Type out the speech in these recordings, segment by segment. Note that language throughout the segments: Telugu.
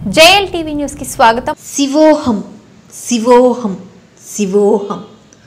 జేఎల్ టీవీ న్యూస్ కి స్వాగతం శివోహం శివోహం శివోహం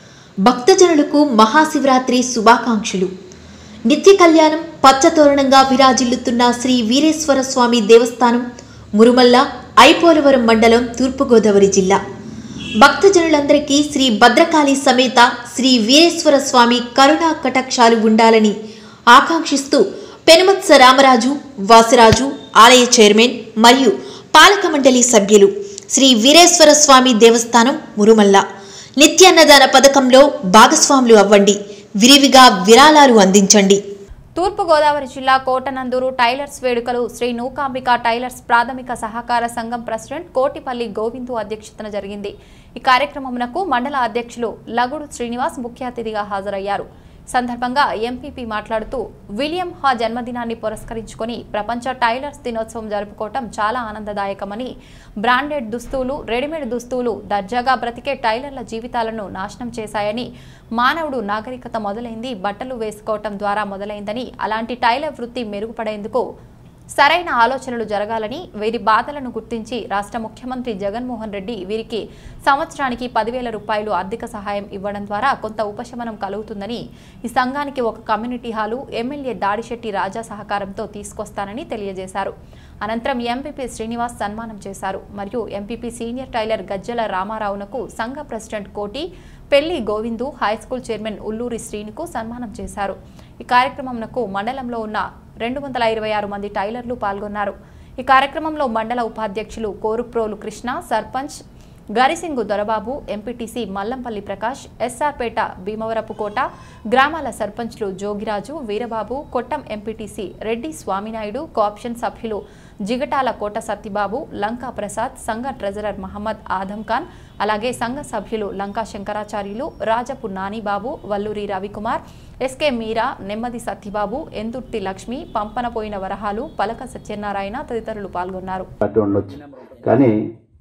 భక్తజనులకు మహాశివరాత్రి శుభాకాంక్షలు నిత్య కళ్యాణం పచ్చతోరణంగా విరాజిల్లుతున్న శ్రీ వీరేశ్వర స్వామి దేవస్థానం మురుమల్ల ఐపోలవరం మండలం తూర్పుగోదావరి జిల్లా భక్తజనులందరికీ శ్రీ భద్రకాళి సమేత శ్రీ వీరేశ్వర స్వామి కరుణా కటాక్షాలు ఉండాలని ఆకాంక్షిస్తూ పెనుమత్స రామరాజు వాసరాజు ఆలయ చైర్మన్ మరియు పాలక మండలి సభ్యులు శ్రీ వీరేశ్వర స్వామి దేవస్థానం మురుమల్ల నిత్యాన్నదాన పథకంలో భాగస్వాములు అవ్వండి విరివిగా విరాళాలు అందించండి తూర్పుగోదావరి జిల్లా కోటనందూరు టైలర్స్ వేడుకలు శ్రీ నూకాంబిక టైలర్స్ ప్రాథమిక సహకార సంఘం ప్రెసిడెంట్ కోటిపల్లి గోవిందు అధ్యక్షతన జరిగింది ఈ కార్యక్రమమునకు మండల అధ్యక్షులు లగుడు శ్రీనివాస్ ముఖ్య అతిథిగా హాజరయ్యారు సందర్భంగా ఎంపీపీ మాట్లాడుతూ విలియం హా జన్మదినాన్ని పురస్కరించుకొని ప్రపంచ టైలర్స్ దినోత్సవం జరుపుకోవటం చాలా ఆనందదాయకమని బ్రాండెడ్ దుస్తులు రెడీమేడ్ దుస్తులు దర్జాగా బ్రతికే టైలర్ల జీవితాలను నాశనం చేశాయని మానవుడు నాగరికత మొదలైంది బట్టలు వేసుకోవటం ద్వారా మొదలైందని అలాంటి టైలర్ వృత్తి మెరుగుపడేందుకు సరైన ఆలోచనలు జరగాలని వీరి బాధలను గుర్తించి రాష్ట్ర ముఖ్యమంత్రి జగన్మోహన్ రెడ్డి వీరికి సంవత్సరానికి పదివేల రూపాయలు ఆర్థిక సహాయం ఇవ్వడం ద్వారా కొంత ఉపశమనం కలుగుతుందని ఈ సంఘానికి ఒక community hall MLA Dadisetti Raja సహకారంతో తీసుకొస్తానని తెలియజేశారు అనంతరం ఎంపీపీ శ్రీనివాస్ సన్మానం చేశారు మరియు ఎంపీపీ సీనియర్ టైలర్ గజ్జల రామారావునకు సంఘ ప్రెసిడెంట్ కోటి పెళ్లి గోవిందు హైస్కూల్ చైర్మన్ ఉల్లూరి శ్రీనికు సన్మానం చేశారు ఈ కార్యక్రమంకు మండలంలో ఉన్న రెండు వందల ఇరవై ఆరు మంది టైలర్లు పాల్గొన్నారు ఈ కార్యక్రమంలో మండల ఉపాధ్యక్షులు కోరుప్రోలు కృష్ణ సర్పంచ్ గరిసింగు దొరబాబు ఎంపీటీసీ మల్లంపల్లి ప్రకాష్ ఎస్ఆర్పేట భీమవరపు కోట గ్రామాల సర్పంచ్లు జోగిరాజు వీరబాబు కొట్టం ఎంపీటీసీ రెడ్డి స్వామినాయుడు కోఆప్షన్ సభ్యులు జిగటాల కోట సత్యబాబు లంకా ప్రసాద్ సంఘ ట్రెజరర్ మహమ్మద్ ఆదం ఖాన్ అలాగే సంఘ సభ్యులు లంకా శంకరాచార్యులు రాజపు నానిబాబు వల్లూరి రవికుమార్ ఎస్కే మీరా నెమ్మది సత్యబాబు ఎందుర్తి లక్ష్మి పంపనపోయిన వరహాలు పలక సత్యనారాయణ తదితరులు పాల్గొన్నారు పార్టీ ఉండొచ్చు కానీ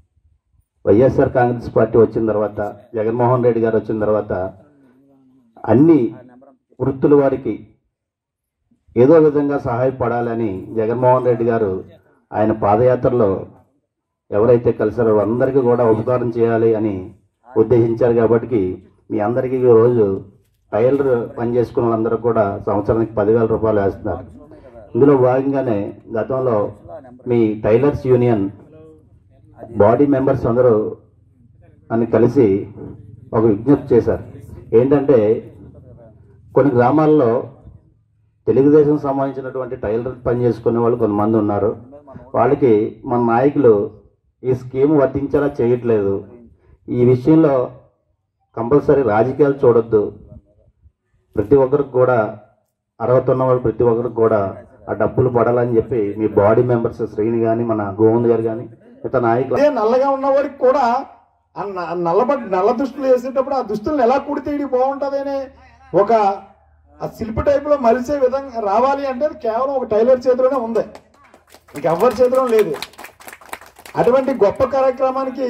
వైఎస్ఆర్ కాంగ్రెస్ పార్టీ వచ్చిన తర్వాత జగన్మోహన్ రెడ్డి గారు వచ్చిన తర్వాత అన్ని వృత్తుల వారికి ఏదో విధంగా సహాయపడాలని జగన్మోహన్ రెడ్డి గారు ఆయన పాదయాత్రలో ఎవరైతే కలిసారో అందరికీ కూడా ఉపకారం చేయాలి అని ఉద్దేశించారు కాబట్టి మీ అందరికీ ఈ రోజు టైలర్ పని చేసుకున్న వాళ్ళందరూ కూడా సంవత్సరానికి పదివేల రూపాయలు వేస్తున్నారు ఇందులో భాగంగానే గతంలో మీ టైలర్స్ యూనియన్ బాడీ మెంబర్స్ అందరూ అని కలిసి ఒక విజ్ఞప్తి చేశారు ఏంటంటే కొన్ని గ్రామాల్లో తెలుగుదేశం సంబంధించినటువంటి టైలర్ పని చేసుకునే వాళ్ళు కొంతమంది ఉన్నారు వాళ్ళకి మన నాయకులు ఈ స్కీమ్ వర్తించేలా చేయట్లేదు ఈ విషయంలో కంపల్సరీ రాజకీయాలు చూడొద్దు ప్రతి ఒక్కరికి కూడా అర్హత ఉన్న వాళ్ళు ప్రతి ఒక్కరికి కూడా ఆ డబ్బులు పడాలని చెప్పి మీ బాడీ మెంబర్స్ శ్రీని కానీ మన గోవింద్ గారు కానీ ఇతర నాయకులు అదే నల్లగా ఉన్న వాడికి కూడా ఆ న- నల్లబడ్ నల్ల దుస్తులు వేసేటప్పుడు ఆ దుస్తులను ఎలా కుడితే ఇది బాగుంటుంది అనే ఒక ఆ శిల్పి టైపులో మలిసే విధంగా రావాలి అంటే అది కేవలం ఒక టైలర్ చేతిలోనే ఉంది ఇంకెవ్వరి చేతిలో లేదు అటువంటి గొప్ప కార్యక్రమానికి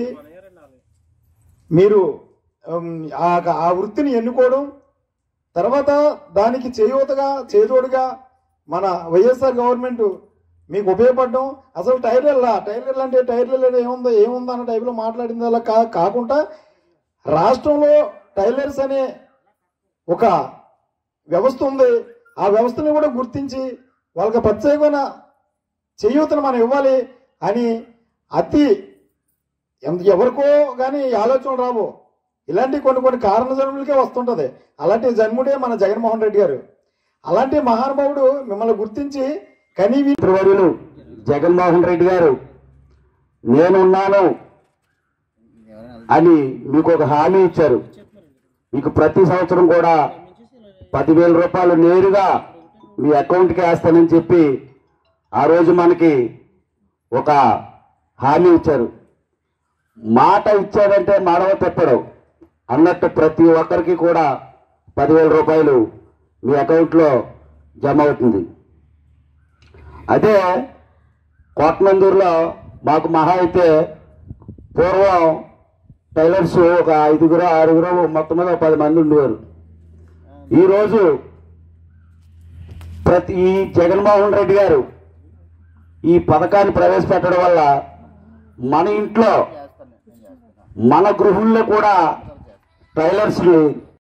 మీరు ఉమ్, ఆ ఆ వృత్తిని ఎన్నుకోవడం తర్వాత దానికి చేయూతగా చేదోడుగా మన వైఎస్ఆర్ గవర్నమెంట్ మీకు ఉపయోగపడడం అసలు టైర్లల్లా టైర్లర్ అంటే టైర్లర్ ఏముందో ఏముందో అన్న టైప్లో మాట్లాడింది అలా కా కాకుండా రాష్ట్రంలో టైలర్స్ అనే ఒక వ్యవస్థ ఉంది ఆ వ్యవస్థని కూడా గుర్తించి వాళ్ళకి ప్రత్యేకమైన చేయూతను మనం ఇవ్వాలి అని అతి ఎంత ఎవరికో కానీ ఈ ఆలోచనలు రావు ఇలాంటి కొన్ని కొన్ని కారణ జన్ములకే వస్తుంటది అలాంటి జన్ముడే మన జగన్మోహన్ రెడ్డి గారు అలాంటి మహానుభావుడు మిమ్మల్ని గుర్తించి కనీవి మంత్రివర్యులు జగన్మోహన్ రెడ్డి గారు నేనున్నాను అని మీకు ఒక హామీ ఇచ్చారు మీకు ప్రతి సంవత్సరం కూడా పదివేల రూపాయలు నేరుగా మీ అకౌంట్కి వేస్తానని చెప్పి ఆ రోజు మనకి ఒక హామీ ఇచ్చారు మాట ఇచ్చాడంటే మాడవ తెప్పడం అన్నట్టు ప్రతి ఒక్కరికి కూడా పదివేల రూపాయలు మీ అకౌంట్లో జమ అవుతుంది అదే కోటనందూరులో మాకు మహా అయితే పూర్వం టైలర్స్ ఒక ఐదుగురు ఆరుగురు మొత్తం మీద ఒక పది మంది ఉండేవారు ఈరోజు ప్రతి ఈ జగన్మోహన్ రెడ్డి గారు ఈ పథకాన్ని ప్రవేశపెట్టడం వల్ల మన ఇంట్లో మన గృహంలో కూడా టైలర్స్ని